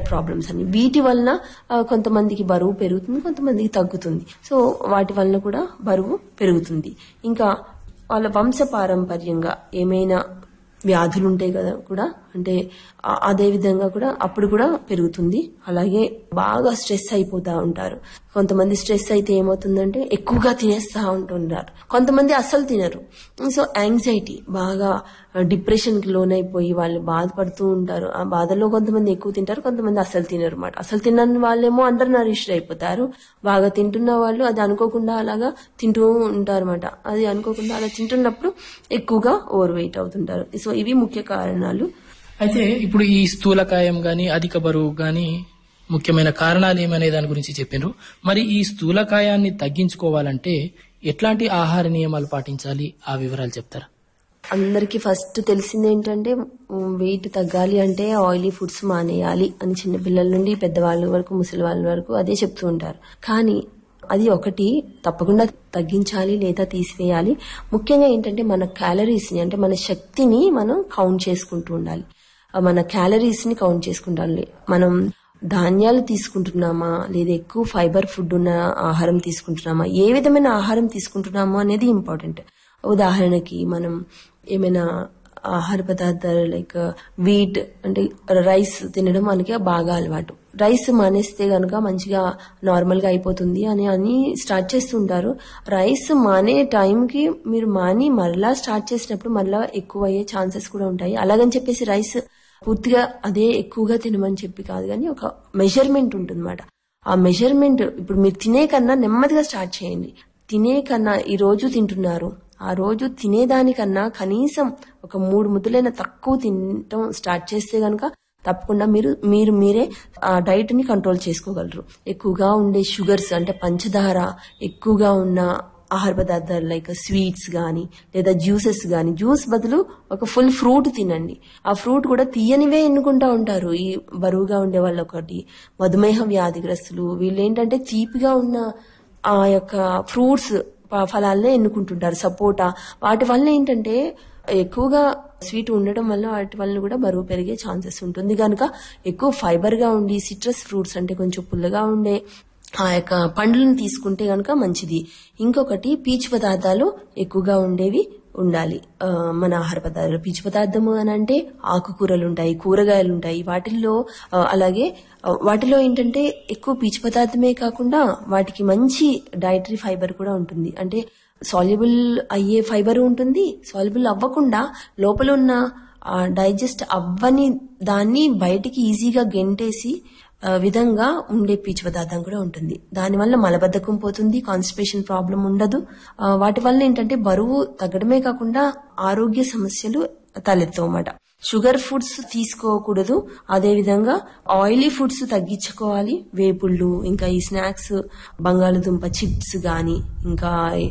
problems అని వీటి వలన ఆ, కొంతమందికి బరువు పెరుగుతుంది కొంతమందికి తగ్గుతుంది సో వాటి వలన కూడా బరువు పెరుగుతుంది ఇంకా వాళ్ళ వంశ పారంపర్యంగా ఏమైనా వ్యాధులు ఉంటాయి కదా కూడా అంటే ఆ- అదే విధంగా కూడా అప్పుడు కూడా పెరుగుతుంది అలాగే బాగా స్ట్రెస్ అయిపోతా ఉంటారు కొంతమంది స్ట్రెస్ అయితే ఏమవుతుందంటే ఎక్కువగా తినేస్తా ఉంటుంటారు కొంతమంది అస్సలు తినరు సో యాంగ్జైటీ బాగా డిప్రెషన్ కి లోనైపోయి వాళ్ళు బాధపడుతూ ఉంటారు ఆ బాధలో కొంతమంది ఎక్కువ తింటారు కొంతమంది అస్సలు తినరు అనమాట అసలు తినని వాళ్ళేమో అండర్ నరిష్డ్ అయిపోతారు బాగా తింటున్న వాళ్ళు అది అనుకోకుండా అలాగా తింటూ ఉంటారు అనమాట అది అనుకోకుండా అలా తింటున్నప్పుడు ఎక్కువగా ఓవర్ వెయిట్ అవుతుంటారు సో ఇవి ముఖ్య కారణాలు అయితే ఇప్పుడు ఈ స్థూలకాయం గాని అధిక బరువు గాని ముఖ్యమైన కారణాలు ఏమనే దాని గురించి చెప్పినారు మరి ఈ స్థూలకాయాన్ని తగ్గించుకోవాలంటే ఎట్లాంటి ఆహార నియమాలు పాటించాలి ఆ వివరాలు చెప్తారా అందరికి ఫస్ట్ తెలిసింది ఏంటంటే వెయిట్ తగ్గాలి అంటే ఆయిలీ ఫుడ్స్ మానేయాలి అని చిన్న పిల్లల నుండి పెద్దవాళ్ళ వరకు ముసలి వాళ్ళ వరకు అదే చెప్తూ ఉంటారు కానీ అది ఒకటి తప్పకుండా తగ్గించాలి లేదా తీసివేయాలి ముఖ్యంగా ఏంటంటే మన క్యాలరీస్ ని అంటే మన శక్తిని మనం కౌంట్ చేసుకుంటూ ఉండాలి ఆ మన క్యాలరీస్ ని కౌంట్ చేసుకుంటాలి మనం ధాన్యాలు తీసుకుంటున్నామా లేదా ఎక్కువ ఫైబర్ ఫుడ్ ఉన్న ఆహారం తీసుకుంటున్నామా ఏ విధమైన ఆహారం తీసుకుంటున్నామా అనేది ఇంపార్టెంట్ ఉదాహరణకి మనం ఏమైనా ఆహార పదార్థాలు లైక్ వీట్ అంటే రైస్ తినడం మనకి బాగా అలవాటు రైస్ మానేస్తే గనుక మంచిగా నార్మల్ గా అయిపోతుంది అని అని స్టార్ట్ చేస్తుంటారు రైస్ మానే టైంకి మీరు మాని మరలా స్టార్ట్ చేసినప్పుడు మరలా ఎక్కువ అయ్యే ఛాన్సెస్ కూడా ఉంటాయి అలాగని చెప్పేసి రైస్ పూర్తిగా అదే ఎక్కువగా తినమని చెప్పి కాదు కానీ ఒక మెజర్మెంట్ ఉంటుందన్నమాట ఆ మెజర్మెంట్ ఇప్పుడు మీరు తినే కన్నా నెమ్మదిగా స్టార్ట్ చేయండి తినే కన్నా ఈ రోజు తింటున్నారు ఆ రోజు తినేదానికన్నా కనీసం ఒక మూడు ముద్దలైన తక్కువ తినటం స్టార్ట్ చేస్తే గనక తప్పకుండా మీరు మీరు మీరే ఆ డైట్ ని కంట్రోల్ చేసుకోగలరు ఎక్కువగా ఉండే షుగర్స్ అంటే పంచదార ఎక్కువగా ఉన్న ఆహార పదార్థాలు లైక్ స్వీట్స్ గాని లేదా జ్యూసెస్ గాని జ్యూస్ బదులు ఒక ఫుల్ ఫ్రూట్ తినండి ఆ ఫ్రూట్ కూడా తీయనివే ఎన్నుకుంటా ఉంటారు ఈ బరువుగా ఉండే వాళ్ళు ఒకటి మధుమేహ వ్యాధిగ్రస్తులు వీళ్ళు ఏంటంటే తీపిగా ఉన్న ఆ యొక్క ఫ్రూట్స్ ఫలాలనే ఎన్నుకుంటుంటారు సపోటా వాటి వల్ల ఏంటంటే ఎక్కువగా స్వీట్ ఉండడం వల్ల వాటి వల్ల కూడా బరువు పెరిగే ఛాన్సెస్ ఉంటుంది కనుక ఎక్కువ ఫైబర్ గా ఉండి సిట్రస్ ఫ్రూట్స్ అంటే కొంచెం పుల్లగా ఉండే ఆ యొక్క పండ్లను తీసుకుంటే గనుక మంచిది ఇంకొకటి పీచు పదార్థాలు ఎక్కువగా ఉండేవి ఉండాలి ఆ, మన ఆహార పదార్థాలు పీచు పదార్థము అని అంటే ఆకుకూరలు ఉంటాయి కూరగాయలు ఉంటాయి వాటిల్లో ఆ, అలాగే ఆ, వాటిలో ఏంటంటే ఎక్కువ పీచు పదార్థమే కాకుండా వాటికి మంచి డైటరీ ఫైబర్ కూడా ఉంటుంది అంటే సాల్యుబుల్ అయ్యే ఫైబర్ ఉంటుంది సాల్యుబుల్ అవ్వకుండా లోపల ఉన్న డైజెస్ట్ అవ్వని దాన్ని బయటికి ఈజీగా గెంటేసి ఆ, విధంగా ఉండే పీచు పదార్థం కూడా ఉంటుంది దానివల్ల మలబద్ధకం పోతుంది కాన్స్టిపేషన్ ప్రాబ్లం ఉండదు ఆ, వాటి వల్ల ఏంటంటే బరువు తగ్గడమే కాకుండా ఆరోగ్య సమస్యలు తలెత్తవన్నమాట షుగర్ ఫుడ్స్ తీసుకోకూడదు అదే విధంగా ఆయిలీ ఫుడ్స్ తగ్గించుకోవాలి వేపుళ్ళు ఇంకా ఈ స్నాక్స్ బంగాళదుంప చిప్స్ గాని ఇంకా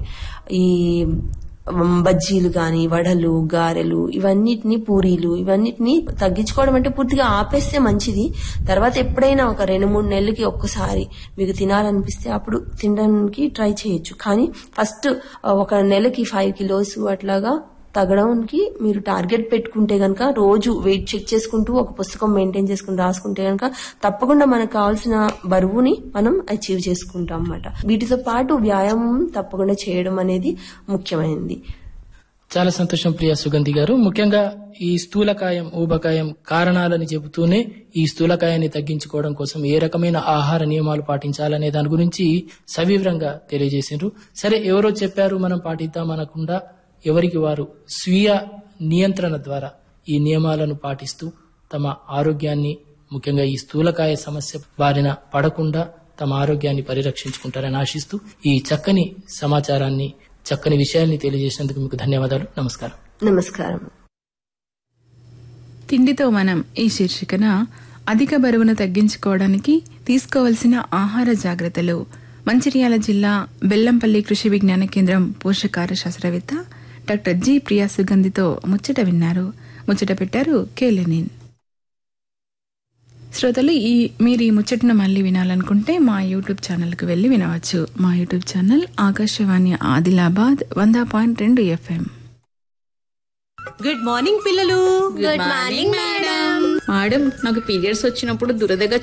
ఈ బజ్జీలు గాని వడలు గారెలు ఇవన్నిటిని పూరీలు ఇవన్నిటిని తగ్గించుకోవడం అంటే పూర్తిగా ఆపేస్తే మంచిది తర్వాత ఎప్పుడైనా ఒక రెండు మూడు నెలలకి ఒక్కసారి మీకు తినాలనిపిస్తే అప్పుడు తినడానికి ట్రై చేయొచ్చు కానీ ఫస్ట్ ఒక నెలకి ఫైవ్ కిలోస్ అట్లాగా తగ్గడానికి మీరు టార్గెట్ పెట్టుకుంటే గనక రోజు వెయిట్ చెక్ చేసుకుంటూ ఒక పుస్తకం మెయింటైన్ చేసుకుని రాసుకుంటే గనక తప్పకుండా మనకు కావాల్సిన బరువుని మనం అచీవ్ చేసుకుంటాం అన్నమాట వీటితో పాటు వ్యాయామం తప్పకుండా చేయడం అనేది ముఖ్యమైనది చాలా సంతోషం ప్రియ సుగంధి గారు ముఖ్యంగా ఈ స్థూలకాయం ఊబకాయం కారణాలని చెబుతూనే ఈ స్థూలకాయాన్ని తగ్గించుకోవడం కోసం ఏ రకమైన ఆహార నియమాలు పాటించాలనే దాని గురించి సవివరంగా తెలియజేసిండ్రు సరే ఎవరో చెప్పారు మనం పాటిద్దాం అనకుండా ఎవరికి వారు స్వీయ నియంత్రణ ద్వారా ఈ నియమాలను పాటిస్తూ తమ ఆరోగ్యాన్ని ముఖ్యంగా ఈ స్థూలకాయ సమస్య బారిన పడకుండా తమ ఆరోగ్యాన్ని పరిరక్షించుకుంటారని ఆశిస్తూ ఈ చక్కని సమాచారాన్ని చక్కని విషయాల్ని తెలియజేసినందుకు మీకు ధన్యవాదాలు నమస్కారం నమస్కారం తిండితో మనం ఈ శీర్షికన అధిక బరువును తగ్గించుకోవడానికి తీసుకోవలసిన ఆహార జాగ్రత్తలు మంచిర్యాల జిల్లా బెల్లంపల్లి కృషి విజ్ఞాన కేంద్రం పోషకాహార శాస్త్రవేత్త డాక్టర్ జి ప్రియా సుగంధితో ముచ్చట విన్నారు ముచ్చట పెట్టారు కేలెనిన్ శ్రోతలు ఈ మీరు ఈ ముచ్చటను మళ్ళీ వినాలనుకుంటే మా యూట్యూబ్ ఛానల్కి వెళ్ళి వినవచ్చు మా యూట్యూబ్ ఛానల్ ఆకాశవాణి ఆదిలాబాద్ వంద పాయింట్ రెండు ఎఫ్ఎం గుడ్ మార్నింగ్ పిల్లలు గుడ్ మార్నింగ్ మేడం మేడం నాకు పీరియడ్స్ వచ్చినప్పుడు దురదగా